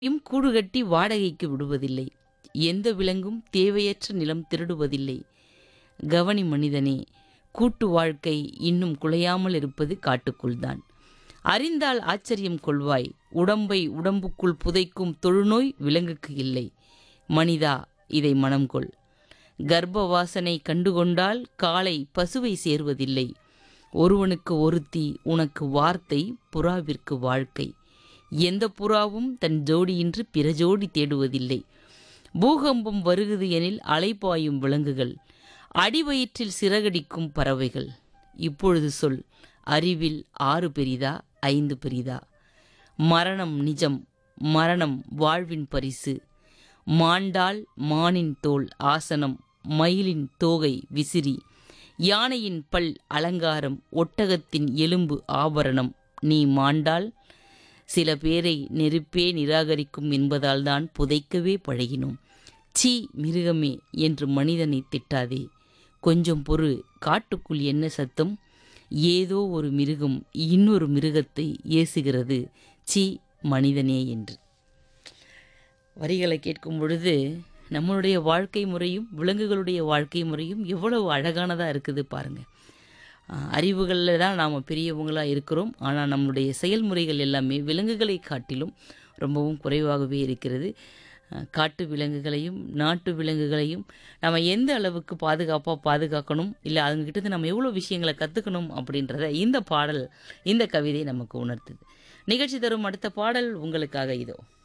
யும் கூடுகட்டி வாடகைக்கு விடுவதில்லை எந்த விலங்கும் தேவையற்ற நிலம் திருடுவதில்லை கவனி மனிதனே கூட்டு வாழ்க்கை இன்னும் குலையாமல் இருப்பது காட்டுக்குள்தான் அறிந்தால் ஆச்சரியம் கொள்வாய் உடம்பை உடம்புக்குள் புதைக்கும் தொழுநோய் விலங்குக்கு இல்லை மனிதா இதை மனம் கொள் கர்ப்ப வாசனை கண்டுகொண்டால் காலை பசுவை சேர்வதில்லை ஒருவனுக்கு ஒருத்தி உனக்கு வார்த்தை புறாவிற்கு வாழ்க்கை எந்த புறாவும் தன் ஜோடியின்றி பிற ஜோடி தேடுவதில்லை பூகம்பம் வருகுது எனில் அலைபாயும் விலங்குகள் அடிவயிற்றில் சிறகடிக்கும் பறவைகள் இப்பொழுது சொல் அறிவில் ஆறு பெரிதா ஐந்து பெரிதா மரணம் நிஜம் மரணம் வாழ்வின் பரிசு மாண்டால் மானின் தோல் ஆசனம் மயிலின் தோகை விசிறி யானையின் பல் அலங்காரம் ஒட்டகத்தின் எலும்பு ஆபரணம் நீ மாண்டால் சில பேரை நெருப்பே நிராகரிக்கும் என்பதால்தான் புதைக்கவே பழகினோம் சீ மிருகமே என்று மனிதனை திட்டாதே கொஞ்சம் பொறு காட்டுக்குள் என்ன சத்தம் ஏதோ ஒரு மிருகம் இன்னொரு மிருகத்தை ஏசுகிறது சீ மனிதனே என்று வரிகளை கேட்கும் பொழுது நம்மளுடைய வாழ்க்கை முறையும் விலங்குகளுடைய வாழ்க்கை முறையும் எவ்வளவு அழகானதாக இருக்குது பாருங்கள் அறிவுகளில் தான் நாம் பெரியவங்களாக இருக்கிறோம் ஆனால் நம்முடைய செயல்முறைகள் எல்லாமே விலங்குகளை காட்டிலும் ரொம்பவும் குறைவாகவே இருக்கிறது அஹ், காட்டு விலங்குகளையும் நாட்டு விலங்குகளையும் நம்ம எந்த அளவுக்கு பாதுகாப்பாக பாதுகாக்கணும் இல்லை அதுங்ககிட்ட நம்ம எவ்வளோ விஷயங்களை கற்றுக்கணும் அப்படின்றத இந்த பாடல் இந்த கவிதை நமக்கு உணர்த்துது நிகழ்ச்சி தரும் அடுத்த பாடல் உங்களுக்காக இதோ